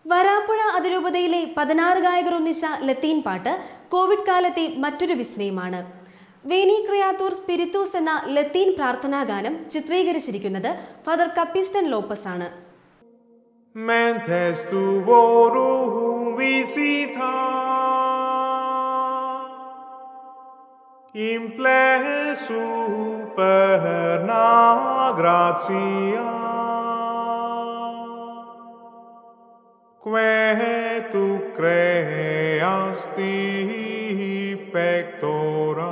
വരാപ്പുഴ അതിരൂപതയിലെ പതിനാറ് ഗായകർ ഒന്നിച്ച ലത്തീൻ പാട്ട് കോവിഡ് കാലത്തെ മറ്റൊരു വിസ്മയമാണ് വേനി ക്രിയാത്തൂർ സ്പിരിത്തൂസ് എന്ന ലത്തീൻ പ്രാർത്ഥനാ ഗാനം ചിത്രീകരിച്ചിരിക്കുന്നത് ഫാദർ കപ്പിസ്റ്റൻ ലോപ്പസ് ആണ് Mentes tuorum visita Imple superna gratia Que tu creasti pectora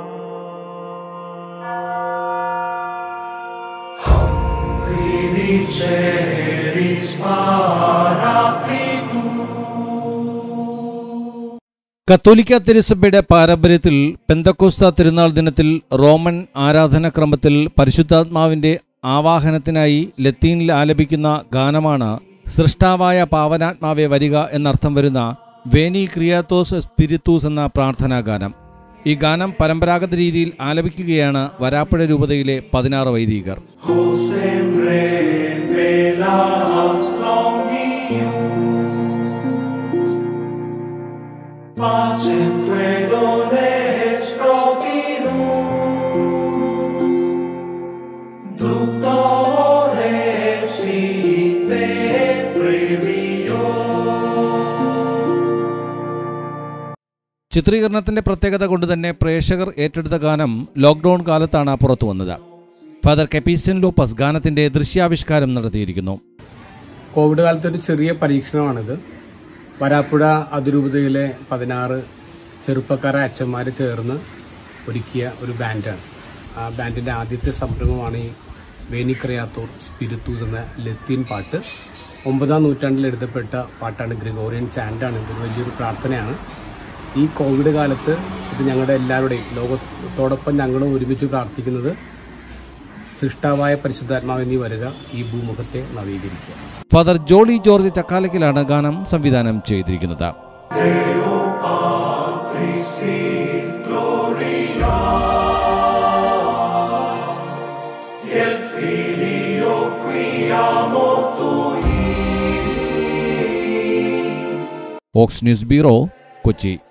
കത്തോലിക്ക തിരുസഭയുടെ പാരമ്പര്യത്തിൽ പെന്തക്കോസ്ത തിരുനാൾ ദിനത്തിൽ റോമൻ ആരാധനാക്രമത്തിൽ പരിശുദ്ധാത്മാവിന്റെ ആവാഹനത്തിനായി ലത്തീനിൽ ആലപിക്കുന്ന ഗാനമാണ് സൃഷ്ടാവായ പാവനാത്മാവെ വരിക എന്നർത്ഥം വരുന്ന വേനി ക്രിയാത്തോസ് സ്പിരിത്തൂസ് എന്ന പ്രാർത്ഥനാ ഗാനം ഈ ഗാനം പരമ്പരാഗത രീതിയിൽ ആലപിക്കുകയാണ് വരാപ്പുഴ രൂപതയിലെ പതിനാറ് വൈദികർ Pacem dones protinus, ductores ite previo. ചിത്രീകരണത്തിന്റെ പ്രത്യേകത കൊണ്ട് തന്നെ പ്രേക്ഷകർ ഏറ്റെടുത്ത ഗാനം ലോക്ക്ഡൌൺ കാലത്താണ് പുറത്തു വന്നത് ഫാദർ കെപ്പീസ്റ്റൻ ലോപ്പസ് ഗാനത്തിന്റെ ദൃശ്യാവിഷ്കാരം നടത്തിയിരിക്കുന്നു കോവിഡ് കാലത്ത് ഒരു ചെറിയ പരീക്ഷണമാണിത് വരാപ്പുഴ അതിരൂപതയിലെ പതിനാറ് ചെറുപ്പക്കാരായ അച്ഛന്മാർ ചേർന്ന് ഒരുക്കിയ ഒരു ബാൻഡാണ് ആ ബാൻഡിന്റെ ആദ്യത്തെ സംരംഭമാണ് ഈ വേനിക്രയാത്തോർ സ്പിരിത്തൂസ് എന്ന ലത്തീൻ പാട്ട് ഒമ്പതാം നൂറ്റാണ്ടിൽ എഴുതപ്പെട്ട പാട്ടാണ് ഗ്രിഗോറിയൻ ചാൻഡാണ് ഇത് വലിയൊരു പ്രാർത്ഥനയാണ് ഈ കോവിഡ് കാലത്ത് ഇത് ഞങ്ങളുടെ എല്ലാവരുടെയും ലോകത്തോടൊപ്പം ഞങ്ങളും ഒരുമിച്ച് പ്രാർത്ഥിക്കുന്നത് സൃഷ്ടാവായ പരിശുദ്ധാത്മാവ് നീ വരിക ഈ ഭൂമുഖത്തെ നവീകരിക്കുക ഫാദർ ജോളി ജോർജ് ചക്കാലക്കിലാണ് ഗാനം സംവിധാനം ചെയ്തിരിക്കുന്നത് ഓക്സ് ന്യൂസ് ബ്യൂറോ കൊച്ചി